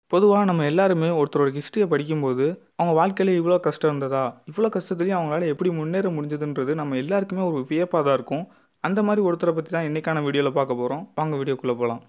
பொதுவா நம்ம எல்லாருமே ஒருத்தரோட ஹிஸ்ட்ரிய படிக்கும்போது, அவங்க வாழ்க்கையில இவ்வளோ கஷ்டம் இருந்ததா? இவ்வளோ கஷ்டத்துலயும் அவங்களால எப்படி முன்னேற முடிஞ்சதுன்றது நம்ம எல்லாருக்குமே ஒரு வியப்பா தான் இருக்கும். அந்த மாரி ஒருத்தர பத்தி தான் இன்னைக்கான வீடியோல பார்க்க போறோம். வாங்க வீடியோக்குள்ள போலாம்.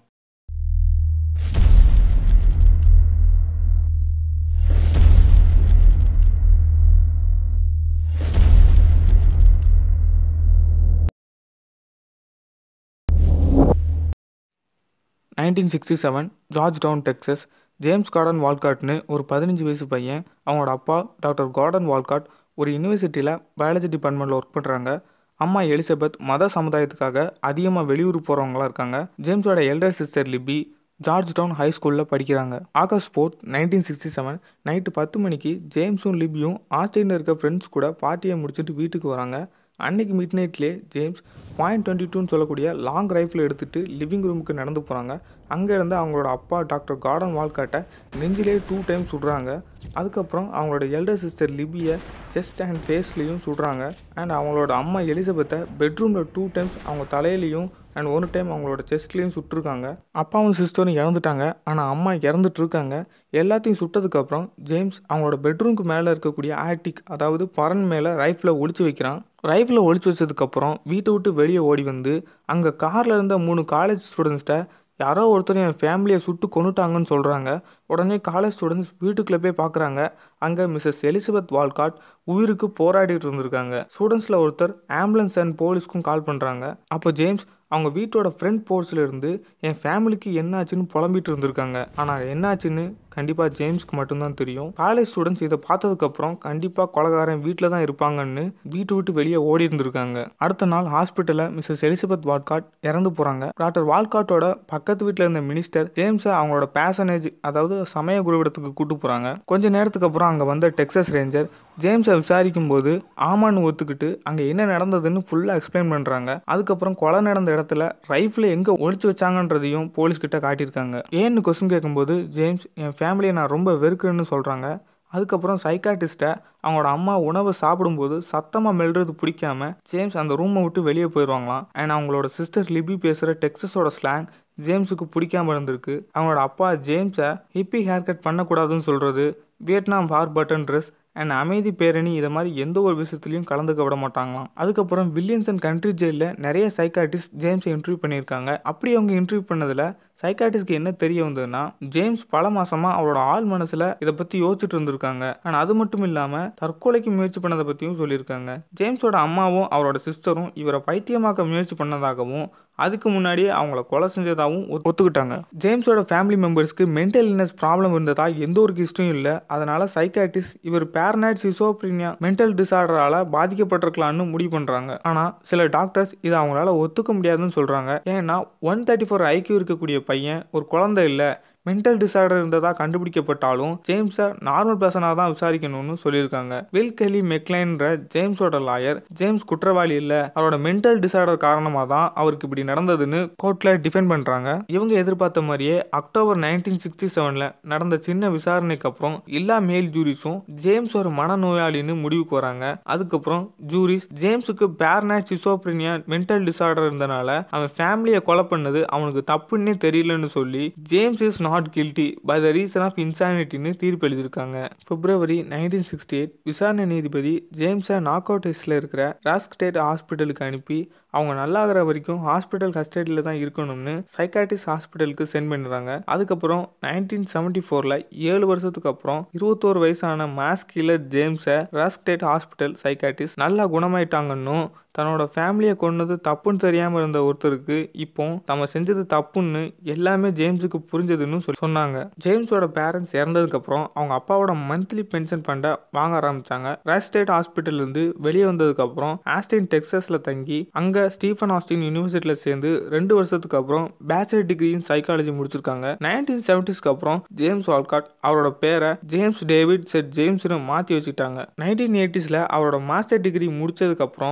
Nineteen sixty seven Georgetown Texas James Gordon வால்காட்னு ஒரு 15 வயசு பையன் அவங்களோட அப்பா டாக்டர் கார்டன் வால்காட் ஒரு யூனிவர்சிட்டியில் பயாலஜி டிபார்ட்மெண்ட்டில் ஒர்க் பண்ணுறாங்க அம்மா எலிசபெத் மத சமுதாயத்துக்காக அதிகமாக வெளியூர் போகிறவங்களா இருக்காங்க ஜேம்ஸோட elder sister Libby Georgetown high ஸ்கூலில் படிக்கிறாங்க August fourth nineteen sixty seven night பத்து மணிக்கு ஜேம்ஸும் லிபியும் ஆஸ்திரேலியில் இருக்க ஃப்ரெண்ட்ஸ் கூட பார்ட்டியை முடிச்சுட்டு வீட்டுக்கு வராங்க அன்னைக்கு மிட் நைட்லேயே ஜேம்ஸ் பாயிண்ட் டுவெண்ட்டி டூன்னு சொல்லக்கூடிய லாங் ரைஃபிள் எடுத்துகிட்டு லிவிங் ரூமுக்கு நடந்து போகிறாங்க அங்கே இருந்து அவங்களோட அப்பா டாக்டர் கார்டன் வால்காட்டை நெஞ்சிலே டூ டைம் சுடுறாங்க அதுக்கப்புறம் அவங்களோட எல்டர் சிஸ்டர் லிபியை செஸ்ட் அண்ட் ஃபேஸ்லேயும் சுடுறாங்க அண்ட் அவங்களோட அம்மா எலிசபெத்தை பெட்ரூமில் டூ டைம்ஸ் அவங்க தலையிலையும் அண்ட் ஒரு டைம் அவங்களோட செஸ்ட்லேயும் சுட்டிருக்காங்க அப்பாவும் சிஸ்டரும் இறந்துட்டாங்க ஆனால் அம்மா இறந்துட்டு இருக்காங்க எல்லாத்தையும் சுட்டதுக்கப்புறம் ஜேம்ஸ் அவங்களோட பெட்ரூம்க்கு மேலே இருக்கக்கூடிய ஆட்டிக் அதாவது பரன் மேலே ரைஃபிளை ஒளிச்சு வைக்கிறான் ரைஃபிளை ஒளிச்சு வச்சதுக்கப்புறம் வீட்டை விட்டு வெளியே ஓடி வந்து அங்கே காரில் இருந்த மூணு காலேஜ் ஸ்டூடெண்ட்ஸ்கிட்ட யாரோ ஒருத்தர் என் ஃபேமிலியை சுட்டு கொண்டுட்டாங்கன்னு சொல்கிறாங்க உடனே காலேஜ் ஸ்டூடெண்ட்ஸ் வீட்டுக்குள்ளே போய் பார்க்குறாங்க அங்கே மிஸ்ஸஸ் எலிசபெத் வால்காட் உயிருக்கு போராடிட்டு இருந்திருக்காங்க ஸ்டூடெண்ட்ஸில் ஒருத்தர் ஆம்புலன்ஸ் அண்ட் போலீஸ்க்கும் கால் பண்ணுறாங்க அப்போ ஜேம்ஸ் அவங்க வீட்டோட ஃப்ரண்ட் போர்ட்ஸில் இருந்து என் ஃபேமிலிக்கு என்னாச்சுன்னு புலம்பிட்டு இருந்திருக்காங்க ஆனால் என்னாச்சுன்னு கண்டிப்பாக ஜேம்ஸ்க்கு மட்டும்தான் தெரியும் காலேஜ் ஸ்டூடெண்ட்ஸ் இதை பார்த்ததுக்கப்புறம் கண்டிப்பாக கொலகாரன் வீட்டில் தான் இருப்பாங்கன்னு வீட்டு விட்டு வெளியே ஓடி இருந்திருக்காங்க அடுத்த நாள் ஹாஸ்பிட்டலில் மிஸ்ஸஸ் எலிசபெத் வால்காட் இறந்து போகிறாங்க டாக்டர் வால்காட்டோட பக்கத்து வீட்டில் இருந்த மினிஸ்டர் ஜேம்ஸை அவங்களோட பேசனேஜ் அதாவது சமய குருவிடத்துக்கு கூட்டு போகிறாங்க கொஞ்ச நேரத்துக்கு அப்புறம் அங்கே வந்த டெக்ஸஸ் ரேஞ்சர் ஜேம்ஸை விசாரிக்கும் போது ஆமான்னு ஒத்துக்கிட்டு அங்கே என்ன நடந்ததுன்னு ஃபுல்லாக எக்ஸ்பிளைன் பண்ணுறாங்க அதுக்கப்புறம் கொலை நடந்த இடத்துல ரைஃபிளை எங்கே ஒழிச்சு வச்சாங்கன்றதையும் போலீஸ்கிட்ட காட்டியிருக்காங்க ஏன்னு கொஸ்டின் கேட்கும்போது ஜேம்ஸ் என் ஃபேமிலியை நான் ரொம்ப வெறுக்கிறேன்னு சொல்கிறாங்க அதுக்கப்புறம் சைக்காட்டிஸ்ட்டை அவங்களோட அம்மா உணவை சாப்பிடும்போது சத்தமாக மெல்றது பிடிக்காம ஜேம்ஸ் அந்த ரூமை விட்டு வெளியே போயிடுவாங்களாம் அண்ட் அவங்களோட சிஸ்டர் லிபி பேசுகிற டெக்ஸஸோட ஸ்லாங் ஜேம்ஸுக்கு பிடிக்காம இருந்திருக்கு அவங்களோட அப்பா ஜேம்ஸை ஹிப்பி ஹேர் கட் பண்ணக்கூடாதுன்னு சொல்கிறது Vietnam war button dress and அமைதி பேரணி இதை மாதிரி எந்த ஒரு விஷயத்துலையும் கலந்துக்க விட மாட்டாங்களாம் அதுக்கப்புறம் வில்லியம்சன் கண்ட்ரி ஜெயிலில் நிறைய சைக்காட்டிஸ்ட் ஜேம்ஸை இன்டர்வியூ பண்ணியிருக்காங்க அப்படி அவங்க இன்டர்வியூ பண்ணதில் சைக்காட்டிஸ்ட்க்கு என்ன தெரிய வந்ததுன்னா ஜேம்ஸ் பல மாசமா அவரோட ஆள் மனசுல இதை பத்தி யோசிச்சுட்டு இருந்திருக்காங்க ஆனால் அது மட்டும் இல்லாம தற்கொலைக்கு முயற்சி பண்ணதை பத்தியும் சொல்லியிருக்காங்க ஜேம்ஸோட அம்மாவும் அவரோட சிஸ்டரும் இவரை பைத்தியமாக்க முயற்சி பண்ணதாகவும் அதுக்கு முன்னாடியே அவங்கள கொலை செஞ்சதாகவும் ஒத்துக்கிட்டாங்க ஜேம்ஸோட ஃபேமிலி மெம்பர்ஸ்க்கு மென்டல் இல்னஸ் ப்ராப்ளம் இருந்ததா எந்த ஒரு ஹிஸ்டரியும் இல்லை அதனால சைக்காட்டிஸ்ட் இவர் பேரனைட் சிசோப்ரினியா மென்டல் டிசார்டரால பாதிக்கப்பட்டிருக்கலாம்னு முடிவு பண்றாங்க ஆனா சில டாக்டர்ஸ் இதை அவங்களால ஒத்துக்க முடியாதுன்னு சொல்றாங்க ஏன்னா ஒன் தேர்ட்டி ஃபோர் ஐக்கியூ இருக்கக்கூடிய பையன் ஒரு குழந்தை இல்லை மென்டல் டிசார்டர் இருந்ததா கண்டுபிடிக்கப்பட்டாலும் ஜேம்ஸை நார்மல் பர்சனாக தான் விசாரிக்கணும்னு சொல்லியிருக்காங்க வில் கெலி மெக்லைன்ற ஜேம்ஸோட லாயர் ஜேம்ஸ் குற்றவாளி இல்லை அவரோட மென்டல் டிசார்டர் காரணமாக தான் அவருக்கு இப்படி நடந்ததுன்னு கோர்ட்டில் டிஃபெண்ட் பண்ணுறாங்க இவங்க எதிர்பார்த்த மாதிரியே அக்டோபர் நைன்டீன் சிக்ஸ்டி செவனில் நடந்த சின்ன விசாரணைக்கு அப்புறம் எல்லா மேல் ஜூரிஸும் ஜேம்ஸ் ஒரு மனநோயாளின்னு முடிவுக்கு வராங்க அதுக்கப்புறம் ஜூரிஸ் ஜேம்ஸுக்கு பேர்னாட் சிசோப்ரினியா மென்டல் டிசார்டர் இருந்தனால அவன் ஃபேமிலியை கொலை பண்ணது அவனுக்கு தப்புன்னே தெரியலன்னு சொல்லி James is not guilty by the reason of இன்சானிட்டின்னு தீர்ப்பு எழுதியிருக்காங்க பிப்ரவரி நைன்டீன் சிக்ஸ்டி எயிட் விசாரணை நீதிபதி ஜேம்ஸை நாக் அவுட் ஹெஸ்டில் இருக்கிற ராஸ்க் ஸ்டேட் ஹாஸ்பிட்டலுக்கு அனுப்பி அவங்க நல்லாகிற வரைக்கும் ஹாஸ்பிட்டல் கஸ்டடியில் தான் இருக்கணும்னு சைக்காட்டிஸ்ட் ஹாஸ்பிட்டலுக்கு சென்ட் பண்ணுறாங்க அதுக்கப்புறம் நைன்டீன் செவன்டி ஃபோரில் ஏழு வருஷத்துக்கு அப்புறம் இருபத்தோரு வயசான மாஸ் கில்லர் ஜேம்ஸை ராஸ்க் ஸ்டேட் ஹாஸ்பிட்டல் சைக்காட்டிஸ்ட் நல்லா குணமாயிட்டாங்கன்னும் தன்னோட ஃபேமிலியை கொண்டது தப்புன்னு தெரியாமல் இருந்த ஒருத்தருக்கு இப்போ நம்ம செஞ்சது தப்புன்னு எல்லாமே ஜேம்ஸுக்கு புரிஞ்சதுன்னு சொல்லி சொன்னாங்க ஜேம்ஸோட பேரண்ட்ஸ் இறந்ததுக்கப்புறம் அவங்க அப்பாவோட மந்த்லி பென்ஷன் ஃபண்டை வாங்க ஆரம்பிச்சாங்க ராஸ்டேட் ஹாஸ்பிட்டல்லேருந்து வெளியே வந்ததுக்கப்புறம் ஆஸ்டின் டெக்ஸஸில் தங்கி அங்கே ஸ்டீஃபன் ஆஸ்டின் யூனிவர்சிட்டியில் சேர்ந்து ரெண்டு வருஷத்துக்கு அப்புறம் பேச்சுலர் டிகிரி இன் சைக்காலஜி முடிச்சிருக்காங்க நைன்டீன் செவன்டிஸ்க்கு அப்புறம் ஜேம்ஸ் வால்காட் அவரோட பேரை ஜேம்ஸ் டேவிட் செட் ஜேம்ஸ்னு மாற்றி வச்சுட்டாங்க நைன்டீன் எயிட்டிஸில் அவரோட மாஸ்டர் டிகிரி முடிச்சதுக்கப்புறம் யூனிவர்சிட்டி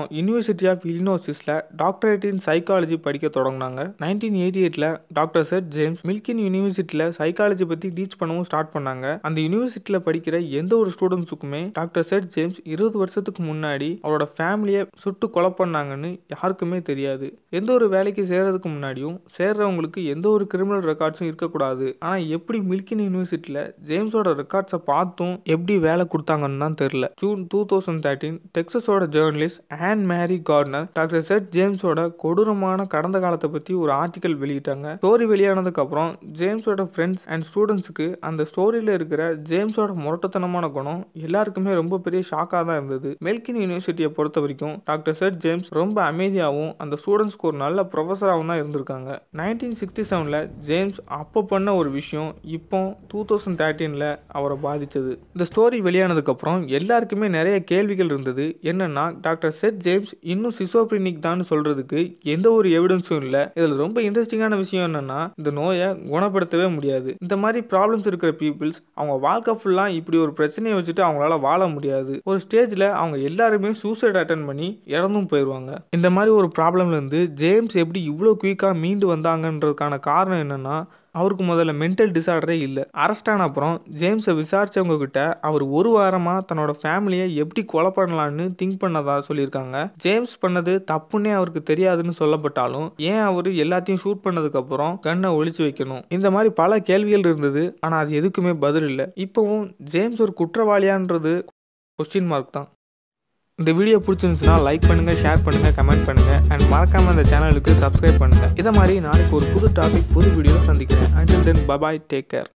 யூனிவர்சிட்டி ஆஃப் இலினோசிஸில் டாக்டரேட் இன் சைக்காலஜி படிக்க தொடங்கினாங்க நைன்டீன் எயிட்டி எயிட்டில் டாக்டர் செட் ஜேம்ஸ் மில்கின் யூனிவர்சிட்டியில் சைக்காலஜி பற்றி டீச் பண்ணவும் ஸ்டார்ட் பண்ணாங்க அந்த யூனிவர்சிட்டியில் படிக்கிற எந்த ஒரு ஸ்டூடெண்ட்ஸுக்குமே டாக்டர் செட் ஜேம்ஸ் இருபது வருஷத்துக்கு முன்னாடி அவரோட ஃபேமிலியை சுட்டு கொலை பண்ணாங்கன்னு யாருக்குமே தெரியாது எந்த ஒரு வேலைக்கு சேர்றதுக்கு முன்னாடியும் சேர்றவங்களுக்கு எந்த ஒரு கிரிமினல் ரெக்கார்ட்ஸும் இருக்கக்கூடாது ஆனால் எப்படி மில்கின் யூனிவர்சிட்டியில் ஜேம்ஸோட ரெக்கார்ட்ஸை பார்த்தும் எப்படி வேலை கொடுத்தாங்கன்னு தான் தெரில ஜூன் டூ தௌசண்ட் தேர்ட்டீன் டெக்ஸஸோட journalist Anne Marie Garner doctor said ஜேம்ஸோட கொடூரமான கடந்த காலத்தை பற்றி ஒரு ஆர்டிக்கல் வெளியிட்டாங்க ஸ்டோரி வெளியானதுக்கு அப்புறம் ஜேம்ஸோட ஃப்ரெண்ட்ஸ் அண்ட் ஸ்டூடெண்ட்ஸுக்கு அந்த ஸ்டோரியில் இருக்கிற ஜேம்ஸோட முரட்டத்தனமான குணம் எல்லாருக்குமே ரொம்ப பெரிய ஷாக்காக தான் இருந்தது மெல்கின் யூனிவர்சிட்டியை பொறுத்த வரைக்கும் டாக்டர் செட் ஜேம்ஸ் ரொம்ப அமைதியாகவும் அந்த ஸ்டூடெண்ட்ஸ்க்கு ஒரு நல்ல ப்ரொஃபஸராகவும் தான் இருந்திருக்காங்க நைன்டீன் சிக்ஸ்டி செவனில் ஜேம்ஸ் அப்போ பண்ண ஒரு விஷயம் இப்போ டூ தௌசண்ட் தேர்ட்டீனில் அவரை பாதித்தது இந்த ஸ்டோரி வெளியானதுக்கப்புறம் எல்லாருக்குமே நிறைய கேள்விகள் இருந்தது என்னன்னா டாக்டர் செட் ஜேம்ஸ் இன்னும் சிசோப்ரினிக் தான் சொல்கிறதுக்கு எந்த ஒரு எவிடன்ஸும் இல்லை இதில் ரொம்ப இன்ட்ரெஸ்டிங்கான விஷயம் என்னன்னா இந்த நோயை குணப்படுத்தவே முடியாது இந்த மாதிரி ப்ராப்ளம்ஸ் இருக்கிற பீப்புள்ஸ் அவங்க வாழ்க்கை ஃபுல்லாக இப்படி ஒரு பிரச்சனையை வச்சுட்டு அவங்களால வாழ முடியாது ஒரு ஸ்டேஜில் அவங்க எல்லாருமே சூசைட் அட்டன் பண்ணி இறந்தும் போயிடுவாங்க இந்த மாதிரி ஒரு ப்ராப்ளம்லேருந்து ஜேம்ஸ் எப்படி இவ்வளோ குயிக்காக மீண்டு வந்தாங்கன்றதுக்கான காரணம் என்னன்னா அவருக்கு முதல்ல மென்டல் டிசார்டரே இல்லை அரெஸ்ட் ஆன அப்புறம் ஜேம்ஸை விசாரிச்சவங்க கிட்ட அவர் ஒரு வாரமாக தன்னோட ஃபேமிலியை எப்படி கொலை பண்ணலான்னு திங்க் பண்ணதா சொல்லியிருக்காங்க ஜேம்ஸ் பண்ணது தப்புன்னே அவருக்கு தெரியாதுன்னு சொல்லப்பட்டாலும் ஏன் அவர் எல்லாத்தையும் ஷூட் பண்ணதுக்கப்புறம் கண்ணை ஒழிச்சு வைக்கணும் இந்த மாதிரி பல கேள்விகள் இருந்தது ஆனால் அது எதுக்குமே பதில் இல்லை இப்போவும் ஜேம்ஸ் ஒரு குற்றவாளியான்றது கொஸ்டின் மார்க் தான் இந்த வீடியோ பிடிச்சிருந்துச்சுன்னா லைக் பண்ணுங்கள் ஷேர் பண்ணுங்கள் கமெண்ட் பண்ணுங்கள் அண்ட் மறக்காமல் அந்த சேனலுக்கு சப்ஸ்கிரைப் பண்ணுங்கள் இதை மாதிரி நாளைக்கு ஒரு புது டாபிக் புது வீடியோ சந்திக்கிறேன் until then bye bye take care